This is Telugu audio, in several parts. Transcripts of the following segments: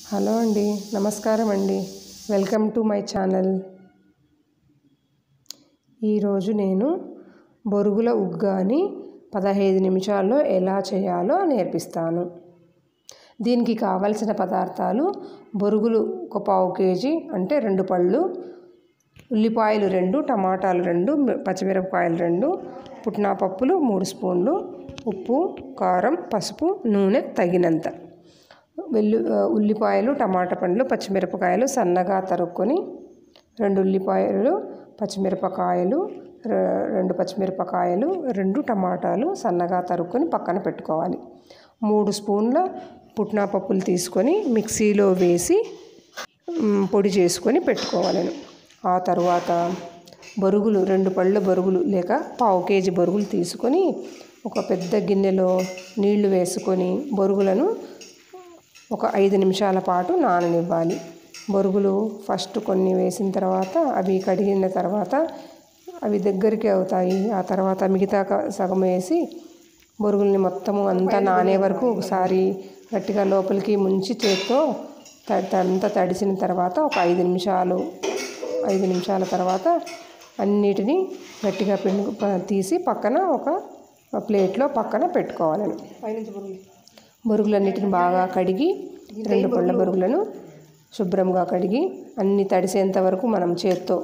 హలో అండి నమస్కారం అండి వెల్కమ్ టు మై ఛానల్ ఈరోజు నేను బొరుగుల ఉగ్గాని పదహైదు నిమిషాల్లో ఎలా చేయాలో నేర్పిస్తాను దీనికి కావలసిన పదార్థాలు బొరుగులు ఒక పావు కేజీ అంటే రెండు పళ్ళు ఉల్లిపాయలు రెండు టమాటాలు రెండు పచ్చిమిరపకాయలు రెండు పుట్నా పప్పులు మూడు స్పూన్లు ఉప్పు కారం పసుపు నూనె తగినంత వెల్లు ఉల్లిపాయలు టమాటా పండ్లు పచ్చిమిరపకాయలు సన్నగా తరుక్కొని రెండు ఉల్లిపాయలు పచ్చిమిరపకాయలు రెండు పచ్చిమిరపకాయలు రెండు టమాటాలు సన్నగా తరుక్కొని పక్కన పెట్టుకోవాలి మూడు స్పూన్ల పుట్నా పప్పులు తీసుకొని మిక్సీలో వేసి పొడి చేసుకొని పెట్టుకోవాలను ఆ తర్వాత బొరుగులు రెండు పళ్ళ బొరుగులు లేక పావు కేజీ బొరుగులు తీసుకొని ఒక పెద్ద గిన్నెలో నీళ్లు వేసుకొని బొరుగులను ఒక ఐదు నిమిషాల పాటు నాననివ్వాలి బొరుగులు ఫస్ట్ కొన్ని వేసిన తర్వాత అవి కడిగిన తర్వాత అవి దగ్గరికి అవుతాయి ఆ తర్వాత మిగతా సగం వేసి బొరుగుల్ని మొత్తము అంతా నానే వరకు ఒకసారి గట్టిగా లోపలికి ముంచి చేత్తో అంతా తడిసిన తర్వాత ఒక ఐదు నిమిషాలు ఐదు నిమిషాల తర్వాత అన్నిటినీ గట్టిగా పిండి తీసి పక్కన ఒక ప్లేట్లో పక్కన పెట్టుకోవాలని బొరుగులన్నిటిని బాగా కడిగి రెండు పళ్ళ బొరుగులను శుభ్రంగా కడిగి అన్ని తడిసేంత వరకు మనం చేత్తో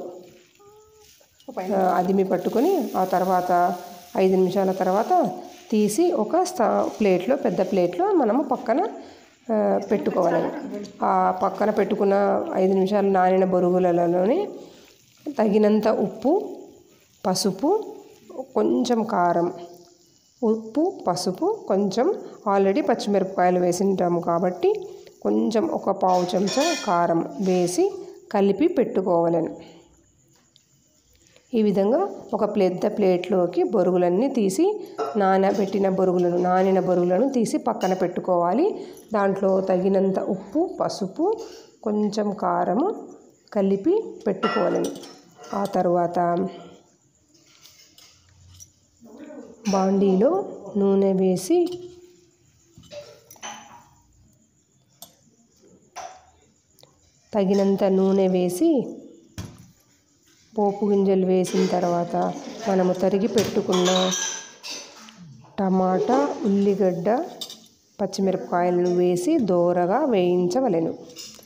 అదిమి పట్టుకొని ఆ తర్వాత ఐదు నిమిషాల తర్వాత తీసి ఒక ప్లేట్లో పెద్ద ప్లేట్లో మనము పక్కన పెట్టుకోవాలి ఆ పక్కన పెట్టుకున్న ఐదు నిమిషాలు నానిన బొరుగులలోని తగినంత ఉప్పు పసుపు కొంచెం కారం ఉప్పు పసుపు కొంచెం ఆల్రెడీ పచ్చిమిరపకాయలు వేసింటాము కాబట్టి కొంచెం ఒక పావు చెంచా కారం వేసి కలిపి పెట్టుకోవాలను ఈ విధంగా ఒక పెద్ద ప్లేట్లోకి బొరుగులన్నీ తీసి నానబెట్టిన బొరుగులను నానిన బొరుగులను తీసి పక్కన పెట్టుకోవాలి దాంట్లో తగినంత ఉప్పు పసుపు కొంచెం కారము కలిపి పెట్టుకోవాలని ఆ తర్వాత బాండీలో నూనె వేసి తగినంత నూనె వేసి పోపు గింజలు వేసిన తర్వాత మనము తరిగి పెట్టుకున్న టమాటా ఉల్లిగడ్డ పచ్చిమిరపకాయలను వేసి దోరగా వేయించవలెను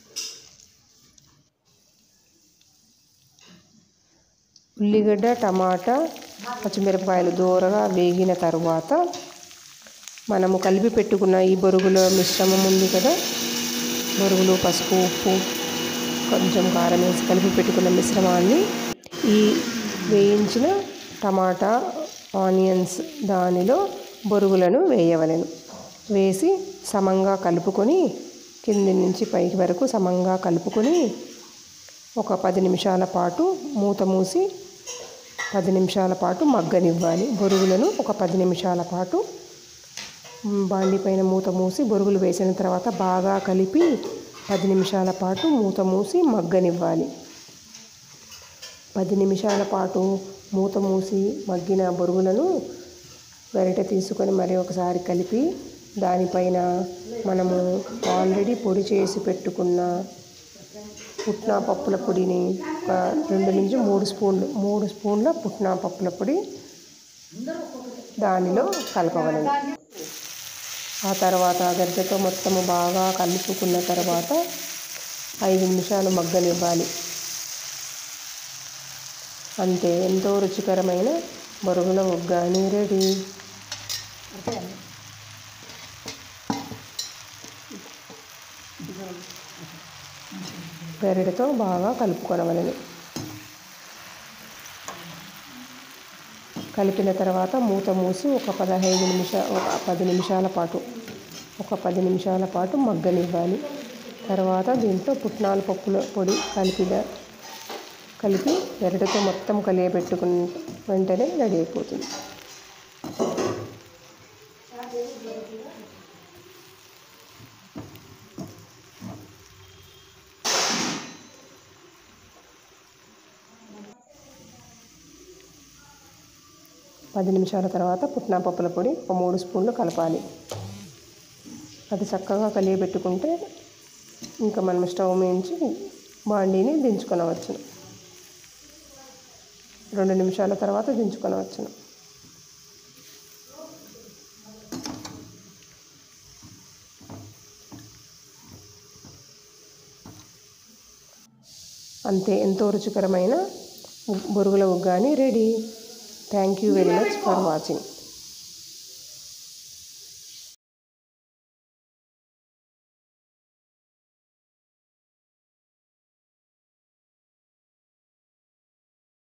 ఉల్లిగడ్డ టమాటా పచ్చిమిరపకాయలు దూరగా వేగిన తర్వాత మనము కలిపి పెట్టుకున్న ఈ బొరుగుల మిశ్రమం ఉంది కదా బొరుగులు పసుపు ఉప్పు కొంచెం కారం వేసి కలిపి పెట్టుకున్న మిశ్రమాన్ని ఈ వేయించిన టమాటా ఆనియన్స్ దానిలో బొరుగులను వేయవలెను వేసి సమంగా కలుపుకొని కింది నుంచి పైకి వరకు సమంగా కలుపుకొని ఒక పది నిమిషాల పాటు మూత మూసి పది నిమిషాల పాటు మగ్గనివ్వాలి బొరుగులను ఒక పది నిమిషాల పాటు బాండి పైన మూత మూసి బొరుగులు వేసిన తర్వాత బాగా కలిపి పది నిమిషాల పాటు మూత మూసి మగ్గనివ్వాలి పది నిమిషాల పాటు మూత మూసి మగ్గిన బొరుగులను గరిటె తీసుకొని మరి ఒకసారి కలిపి దానిపైన మనము ఆల్రెడీ పొడి చేసి పెట్టుకున్న పుట్నా పప్పుల పొడిని ఒక రెండు నుంచి మూడు స్పూన్లు మూడు స్పూన్ల పుట్నా పప్పుల పొడి దానిలో కలపవలను ఆ తర్వాత గడ్డతో మొత్తము బాగా కలుపుకున్న తర్వాత ఐదు నిమిషాలు మగ్గనివ్వాలి అంతే ఎంతో రుచికరమైన బొరుగుల ఉగ్గాని రెడీ గరిటతో బాగా కలుపుకొనవలను కలిపిన తర్వాత మూత మూసి ఒక పదహైదు నిమిషాల ఒక పది నిమిషాల పాటు ఒక పది నిమిషాల పాటు మగ్గనివ్వాలి తర్వాత దీంట్లో పుట్నాల పప్పుల పొడి కలిపిన కలిపి గరిటతో మొత్తం కలియబెట్టుకున్న వెంటనే రెడీ అయిపోతుంది పది నిమిషాల తర్వాత పుట్నా పప్పుల పొడి ఒక మూడు స్పూన్లు కలపాలి అది చక్కగా కలియబెట్టుకుంటే ఇంకా మనం స్టవ్ మించి బాండీని దించుకొనవచ్చును రెండు నిమిషాల తర్వాత దించుకొనవచ్చును అంతే ఎంతో రుచికరమైన బొరుగుల ఉగ్గాని ready thank you very much for watching